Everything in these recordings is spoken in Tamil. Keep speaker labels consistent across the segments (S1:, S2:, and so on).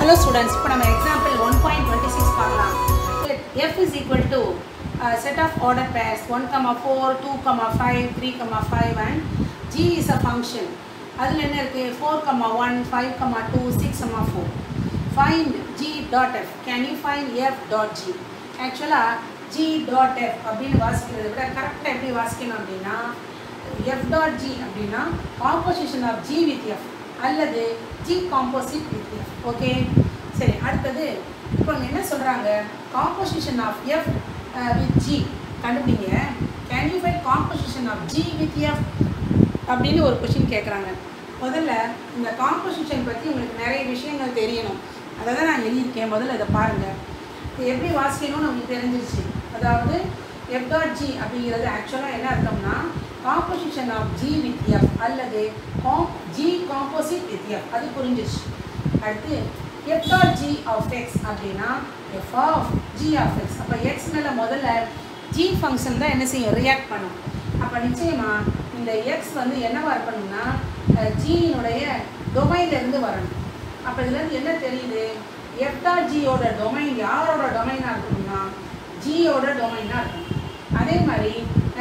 S1: ஹலோ ஸ்டூடெண்ட்ஸ் இப்போ நம்ம example one point twenty six பார்க்கலாம் F is equal to set of order pairs one comma four two comma five three comma five and G is a function அதில் என்ன இருக்குது four comma one five comma two six comma four find G dot F can you find F dot G ஆக்சுவலாக ஜி டாட் எஃப் அப்படின்னு வாசிக்கிறத விட கரெக்டாக எப்படி வாசிக்கணும் அப்படின்னா எஃப் டாட் ஜி அப்படின்னா composition of G with F அல்லது G composite with F okay சரி அடுத்தது இப்போ இங்க என்ன சொல்கிறாங்க composition of F with G கண்டுபிடிங்க can you find composition of G with F அப்படின்னு ஒரு கொஷின் கேட்குறாங்க முதல்ல இந்த காம்போசிஷன் பற்றி உங்களுக்கு நிறைய விஷயங்கள் தெரியணும் அதை தான் நான் எழுதியிருக்கேன் முதல்ல இதை பாருங்கள் இது எப்படி வாசிக்கணும்னு நமக்கு தெரிஞ்சிருச்சு அதாவது எஃப் டாட் ஜி அப்படிங்கிறது ஆக்சுவலாக என்ன அர்த்தம்னா composition of G with F அல்லது com G composite with F அது புரிஞ்சிருச்சு அடுத்து F dot G of X அப்படின்னா F of G of X அப்போ எக்ஸ் மேலே முதல்ல ஜி ஃபங்க்ஷன் தான் என்ன செய்யும் ரியாக்ட் பண்ணும் அப்போ நிச்சயமாக இந்த எக்ஸ் வந்து என்னவா இருக்கணும்னா ஜியினுடைய டொமைன்லேருந்து வரணும் அப்போ இதுலேருந்து என்ன தெரியுது எஃப் டாட் ஜியோட டொமைன் யாரோட டொமைனாக இருக்கணும்னா ஜியோட டொமைனாக இருக்கணும் அதே மாதிரி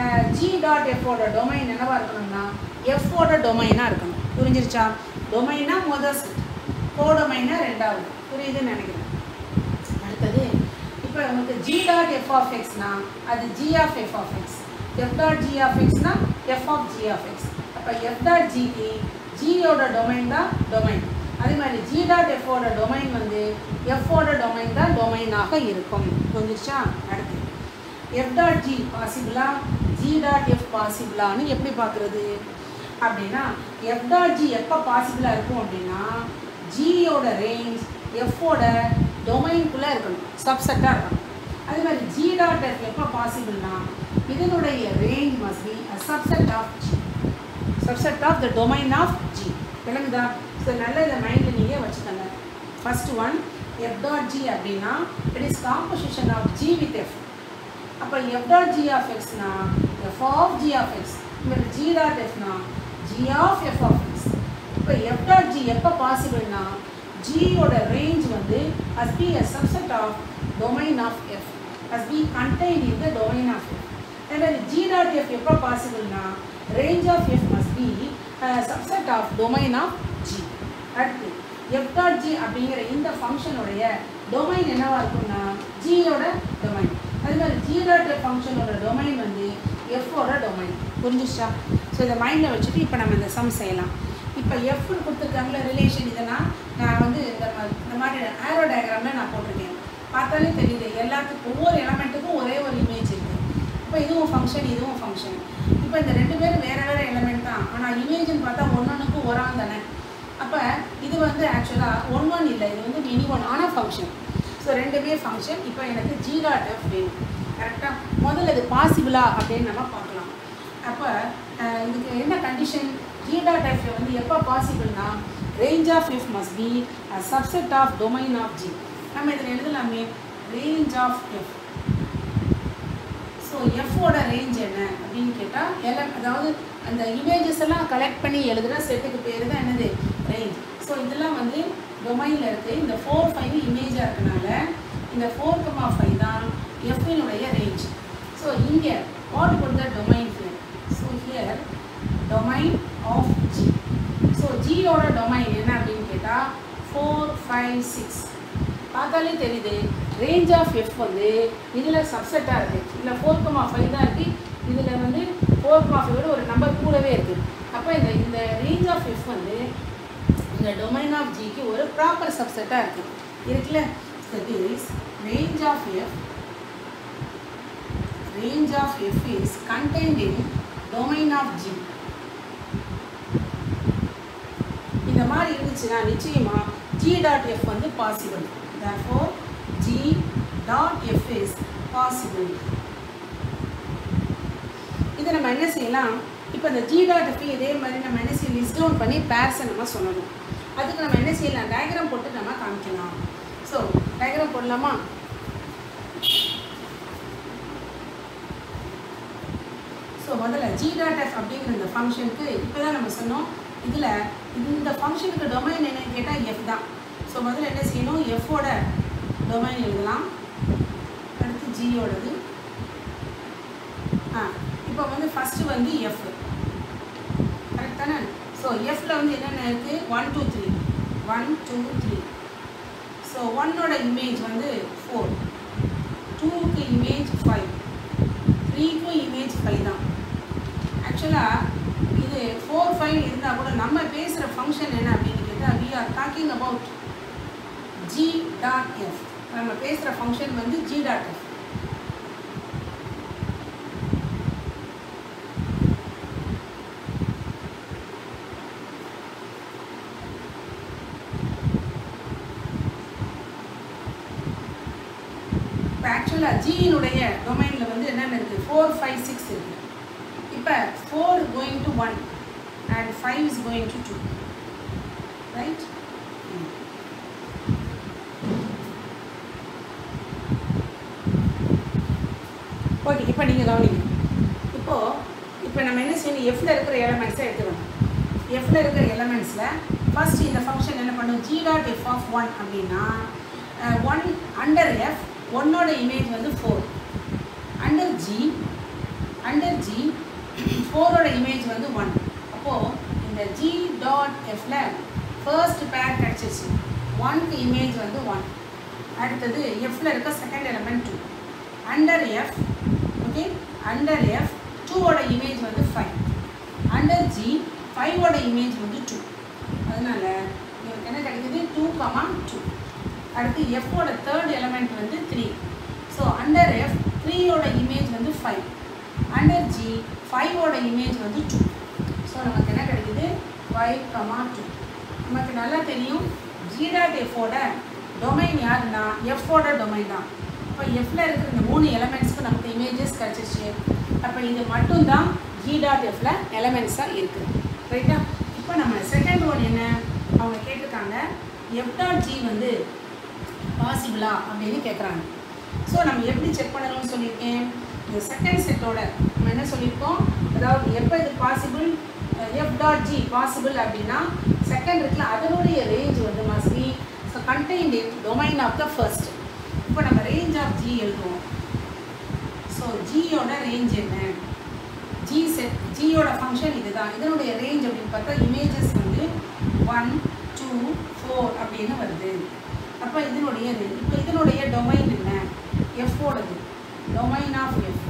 S1: ஜி டாட் எஃபோட டொமைன் என்னவா இருக்கணும்னா எஃபோட டொமைனாக இருக்கணும் புரிஞ்சிருச்சா டொமைனா முதல் செட் கோடொமைனா ரெண்டாவது புரியுதுன்னு நினைக்கிறேன் அடுத்தது இப்போ உங்களுக்கு ஜி டாட் எஃப் ஆஃப் எக்ஸ்னா அது G of F of X F dot G of எக்ஸ்னா F of G of X அப்போ எஃப் டாட் ஜிக்கு ஜியோட டொமைன் தான் டொமைன் அதே மாதிரி ஜி டாட் எஃபோட டொமைன் வந்து எஃபோட டொமைன் தான் டொமைனாக இருக்கும் புரிஞ்சிருச்சா அடுத்து எஃப் டாட் ஜி பாசிபிளா ஜி டாட் எஃப் பாசிபிளான்னு எப்படி பார்க்குறது அப்படின்னா எஃப் டாட் ஜி எப்போ பாசிபிளாக இருக்கும் அப்படின்னா ஜியோட ரேஞ்ச் எஃபோட டொமைனுக்குள்ளே இருக்கணும் சப்செட்டாக இருக்கணும் அதே மாதிரி ஜி டாட் எஃப் எப்போ பாசிபிள்னா இதனுடைய range must be a subset of G subset of the domain of G விளங்குதா ஸோ நல்ல இதை மைண்டில் நீங்கள் வச்சுக்கோங்க first one F dot G அப்படின்னா it is composition of G with F அப்போ எஃப் டாட் ஜி ஆஃப் எக்ஸ்னா F of G of X இந்த ஜி டாட் எஃப்னா G of F of X இப்போ எஃப் டாட் ஜி எப்போ பாசிபிள்னா ஜியோட ரேஞ்ச் வந்து as be a subset of domain of F as be contain in the domain of F and G dot F எப்போ பாசிபிள்னா range of F must be subset of domain of G அடுத்து எஃப் டாட் ஜி அப்படிங்கிற இந்த ஃபங்க்ஷனுடைய டொமைன் என்னவா இருக்கும்னா ஜியோட டொமைன் அது மாதிரி ஜி டாட் எஃப் ஃபங்க்ஷனோட டொமைன் வந்து எஃப்போட டொமைன் புரிஞ்சிச்சா ஸோ இதை மைண்டில் வச்சுட்டு இப்போ நம்ம இந்த சம் செய்யலாம் இப்போ எஃப்னு கொடுத்துருக்காங்கள ரிலேஷன் இதெல்லாம் நான் வந்து இந்த மா- இந்த மாதிரி ஆரோ டயக்ராமில் நான் போட்டிருக்கேன் பார்த்தாலே தெரியுது எல்லாத்துக்கும் ஒவ்வொரு எலமெண்ட்டுக்கும் ஒரே ஒரு இமேஜ் இருக்குது இப்போ இதுவும் ஃபங்க்ஷன் இதுவும் ஃபங்க்ஷன் இப்போ இந்த ரெண்டு பேரும் வேறு வேறு எலமெண்ட் தான் ஆனால் இமேஜ்னு பார்த்தா ஒன்னொன்றுக்கும் ஒரு ஆள் தானே அப்போ இது வந்து ஆக்சுவலாக ஒன் ஒன் இல்லை இது வந்து மினி ஒன் ஆனால் ஃபங்க்ஷன் ஸோ ரெண்டுமே ஃபங்க்ஷன் இப்போ எனக்கு ஜி டாட் எஃப் வேணும் கரெக்டாக முதல்ல இது பாசிபிளா அப்படின்னு நம்ம பார்க்கலாம் அப்போ அஹ், இதுக்கு என்ன கண்டிஷன் ஜி டாட் எஃப் வந்து எப்போ பாசிபிள்னா range of F must be a subset of domain of G நம்ம இதில் எழுதலாமே ரேஞ்ச் ஆஃப் எஃப் ஸோ எஃப்போட ரேஞ்ச் என்ன அப்படின்னு கேட்டால் எல்லாம் அதாவது அந்த இமேஜஸ் எல்லாம் கலெக்ட் பண்ணி எழுதுகிற செட்டுக்கு பேர் தான் என்னது ரேஞ்ச் ஸோ இதெல்லாம் வந்து டொமைனில் இருக்குது இந்த ஃபோர் ஃபைவ் இமேஜாக இருக்கனால இந்த ஃபோர் கமா ஃபைவ் தான் எஃப்னுடைய ரேஞ்ச் ஸோ இங்கே what put the domain here so here domain of G so ஜியோட டொமைன் என்ன அப்படின்னு கேட்டால் ஃபோர் ஃபைவ் சிக்ஸ் பார்த்தாலே தெரியுது ரேஞ்ச் ஆஃப் எஃப் வந்து இதில் சப்செட்டாக இருக்குது இதில் ஃபோர் கமா ஃபைவ் தான் இருக்குது இதில் வந்து ஃபோர் கமா ஃபைவோட ஒரு நம்பர் கூடவே இருக்குது அப்போ இந்த இந்த ரேஞ்ச் ஆஃப் எஃப் வந்து இந்த டொமைன் ஆஃப் ஜிக்கு ஒரு ப்ராப்பர் சப்செட்டாக இருக்குது இருக்குல்ல that is range of F range of F is contained in domain of G இந்த மாதிரி இருந்துச்சுன்னா நிச்சயமாக ஜி டாட் எஃப் வந்து possible therefore G dot F is possible இதை நம்ம என்ன செய்யலாம் இப்போ இந்த ஜி டாட் எஃப் இதே மாதிரி நம்ம என்ன செய்யலாம் லிஸ்ட் டவுன் பண்ணி பேர்ஸை நம்ம சொல்லணும் அதுக்கு நம்ம என்ன செய்யலாம் டயக்ராம் போட்டு நம்ம காமிக்கலாம் ஸோ டயக்ராம் போடலாமா ஸோ முதல்ல ஜி டாட் எஃப் அப்படிங்கிற இந்த ஃபங்க்ஷனுக்கு இப்போ தான் நம்ம சொன்னோம் இதில் இந்த ஃபங்க்ஷனுக்கு டொமைன் என்னன்னு கேட்டால் எஃப் தான் ஸோ முதல்ல என்ன செய்யணும் எஃபோட டொமைன் எழுதலாம் அடுத்து ஜியோடது ஆ இப்போ வந்து ஃபஸ்ட்டு வந்து எஃப் கரெக்ட் தானே ஸோ எஃப்ல வந்து என்னென்ன இருக்குது one two three one two three so ஒன்னோட இமேஜ் வந்து ஃபோர் டூக்கு இமேஜ் ஃபைவ் த்ரீக்கும் இமேஜ் ஃபைவ் தான் ஆக்சுவலாக இது ஃபோர் ஃபைவ் இருந்தால் கூட நம்ம பேசுகிற ஃபங்க்ஷன் என்ன அப்படின்னு கேட்டால் we are talking about G dot F நம்ம பேசுகிற ஃபங்க்ஷன் வந்து ஜி டாட் எஃப் இப்போ ஆக்சுவலாக ஜியினுடைய டொமைனில் வந்து என்னென்ன இருக்குது ஃபோர் ஃபைவ் சிக்ஸ் இருக்குது இப்போ four going to one and five is going to two right okay இப்போ நீங்கள் கவனிங்க இப்போது இப்போ நம்ம என்ன செய்யணும் எஃப்ல இருக்கிற எலமெண்ட்ஸை எடுத்துக்கணும் எஃப்ல இருக்கிற எலமெண்ட்ஸில் ஃபர்ஸ்ட் இந்த ஃபங்க்ஷன் என்ன பண்ணும் G dot F of one அப்படின்னா ஒன் அண்டர் எஃப் ஒன்னோட இமேஜ் வந்து four under G under G ஃபோரோட இமேஜ் வந்து ஒன் அப்போது இந்த ஜி டாட் எஃப்ல ஃபர்ஸ்ட் பேர் கிடச்சிச்சு ஒன்க்கு இமேஜ் வந்து ஒன் அடுத்தது எஃப்ல இருக்க second element two under F okay under F டூவோட இமேஜ் வந்து ஃபைவ் அண்டர் ஜி ஃபைவோட இமேஜ் வந்து டூ அதனால உங்களுக்கு என்ன கிடைக்குது டூ கமா டூ அடுத்து எஃப்போட தேர்ட் எலமெண்ட் வந்து த்ரீ ஸோ அண்டர் எஃப் த்ரீயோட இமேஜ் வந்து ஃபைவ் அண்டர் ஜி ஃபைவோட இமேஜ் வந்து டூ ஸோ நமக்கு என்ன கிடைக்குது ஃபைவ் கமா டூ நமக்கு நல்லா தெரியும் ஜி டாட் எஃபோட டொமைன் யாருன்னா எஃபோட டொமைன் தான் இப்போ எஃப்ல இருக்கிற இந்த மூணு எலமெண்ட்ஸ்க்கு நமக்கு இமேஜஸ் கிடச்சிச்சு அப்போ இது மட்டும்தான் ஜி டாட் எஃப்ல எலமெண்ட்ஸாக இருக்குது ரைட்டா இப்போ நம்ம செகண்ட் ஒன் என்ன அவங்க கேட்டிருக்காங்க எஃப் டாட் ஜி வந்து பாசிபிளா அப்படின்னு கேட்குறாங்க ஸோ நம்ம எப்படி செக் பண்ணணும்னு சொல்லியிருக்கேன் இந்த செகண்ட் செட்டோட நம்ம என்ன சொல்லியிருக்கோம் அதாவது எப்போ இது possible F dot G possible அப்படின்னா செகண்ட் இருக்குல்ல அதனுடைய ரேஞ்ச் வந்து must be so contained in domain of the first இப்போ நம்ம ரேஞ்ச் ஆஃப் ஜி எழுதுவோம் ஸோ ஜியோட ரேஞ்ச் என்ன ஜி செட் ஜியோட ஃபங்க்ஷன் இதுதான் இதனுடைய ரேஞ்ச் அப்படின்னு பார்த்தா இமேஜஸ் வந்து ஒன் டூ ஃபோர் அப்படின்னு வருது அப்போ இதனுடைய ரேஞ்ச் இப்போ இதனுடைய டொமைன் என்ன எஃபோடது domain of F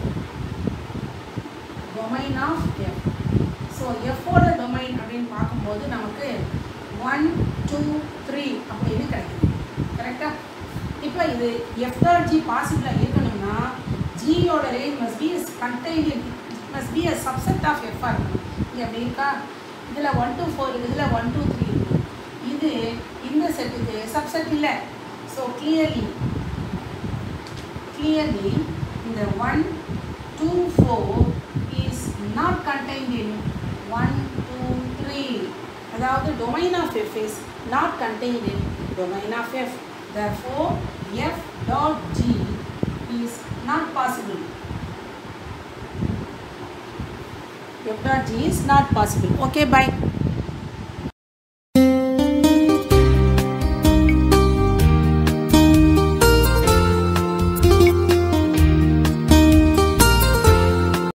S1: domain of F so எஃபோட டொமைன் அப்படின்னு பார்க்கும்போது நமக்கு ஒன் டூ த்ரீ அப்படின்னு கிடைக்குது கரெக்டாக இப்போ இது எஃப் டாட் ஜி பாசிபிளாக இருக்கணும்னா ஜியோட range must be contain must be a subset of எஃப்ஆர் இருக்கணும் இங்கே அப்படி இருக்கா இதில் ஒன் டூ ஃபோர் இதில் ஒன் டூ த்ரீ இருக்குது இது இந்த செட்டுக்கு சப்செட் இல்லை ஸோ கிளியர்லி கிளியர்லி இந்த one two four is not contained in one two three அதாவது domain of F is not contained in domain of F therefore f dot g is not possible f dot g is not possible okay bye